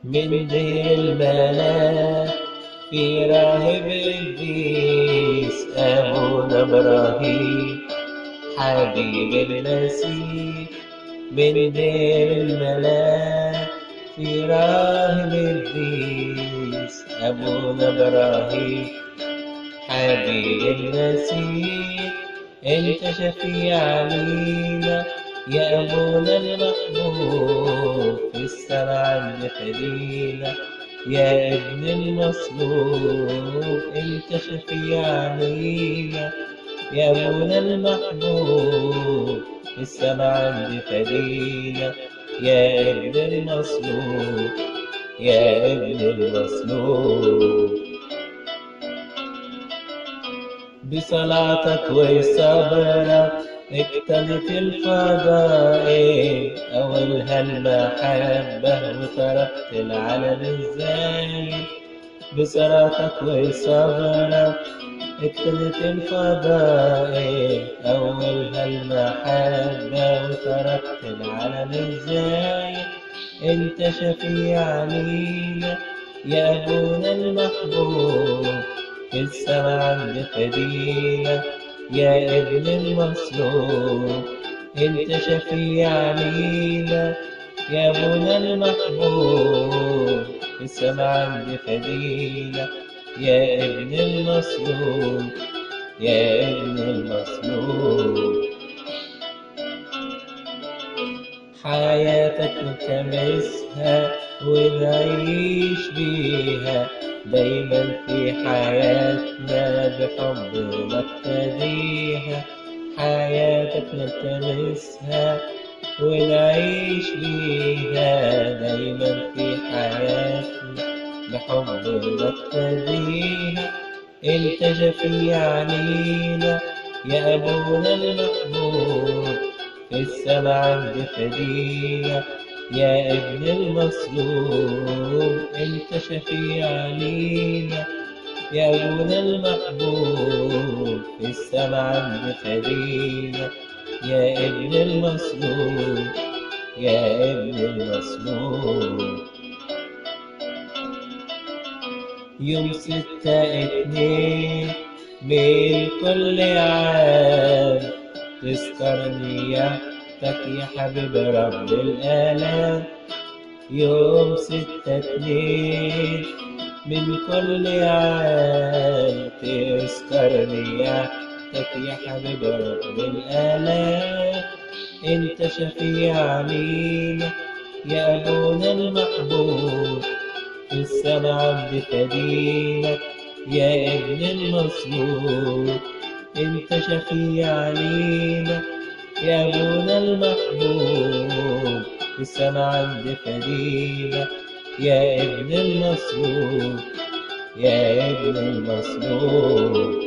من دير الملاك في راهب الديس أبونا إبراهيم حبيب المسيح من دير الملاك في راهب الديس أبونا إبراهيم حبيب المسيح انت شفيع علينا يا ابونا المحبوب في السماء عند خلينا يا ابن المصلوب انت شفيع علينا يا ابونا المحبوب في السماء عند خلينا يا ابن المصلوب يا ابن المصلوب بصلاتك وصبرك اكتمت الفضائل أولها المحبة وتركت العلم الزايد بصلاتك وصبرك اكتمت الفضائل أولها المحبة وتركت العلم الزايد انت شفيع علينا يا ابونا المحبوب في السماء عند خدينا يا ابن المصلوب انت شفيع علينا يا ابونا المحبوب في السماء عند خدينا يا ابن المصلوب يا ابن المصلوب حياتك نلتمسها ونعيش بيها دايما في حياتنا بحب نقتديها حياتك نلتمسها ونعيش بيها دايما في حياتنا بحب نقتديها انت شفيع علينا يا ابونا المحبوب في السماء عند خدينا يا ابن المصلوب انت شفيع علينا يا ابونا المحبوب في السماء عند خدينا يا ابن المصلوب يا ابن المصلوب يوم ستة اتنين من كل عام تذكرني يحتك يا حبيب رب الآلام يوم ستة اتنين من كل عام تذكرني يحتك يا حبيب رب الآلام انت شفيع علينا يا أبونا المحبوب في السماء عبد فدينا يا ابن المصلوب انت شفيع علينا يا ابونا المحبوب في السماء عند فدينا يا ابن المصلوب يا ابن المصلوب